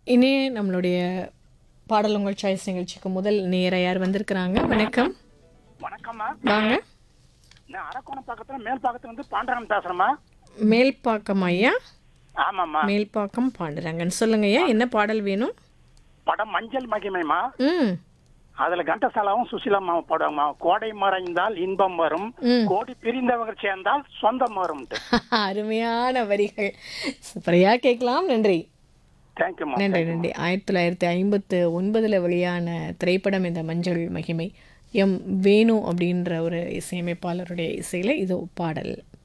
இனி நம்மளுடைய பாடல் உங்கள் சாய்ஸ் நிகழ்ச்சிக்கு முதல் நேர யார் வந்திருக்கிறாங்க வணக்கம் வணக்கம்மா வாங்க நான் அரக்கோணம் பக்கத்துல மேல் பக்கத்துல இருந்து பாண்டரன் பேசுறேம்மா மேல்பாக்கம் ஐயா ஆமாம்மா மேல்பாக்கம் பாண்டுறாங்கன்னு சொல்லுங்க ஐயா என்ன பாடல் வேணும் படம் மஞ்சள் மகிமைமா ம் அதுல கண்டசாலாவும் சுசிலாமாவும் பாடுவாங்கம்மா கோடை மறைந்தால் இன்பம் வரும் ம். கோடி பிரிந்தவங்க சேர்ந்தால் சொந்தம் வரும் அருமையான வரிகள் சூப்பரையா கேட்கலாம் நன்றி தேங்க்யூமா நன்றி நன்றி ஆயிரத்தி தொள்ளாயிரத்தி ஐம்பத்து ஒன்பதில் வெளியான திரைப்படம் இந்த மஞ்சள் மகிமை எம் வேணு அப்படின்ற ஒரு இசையமைப்பாளருடைய இசையில் இது பாடல்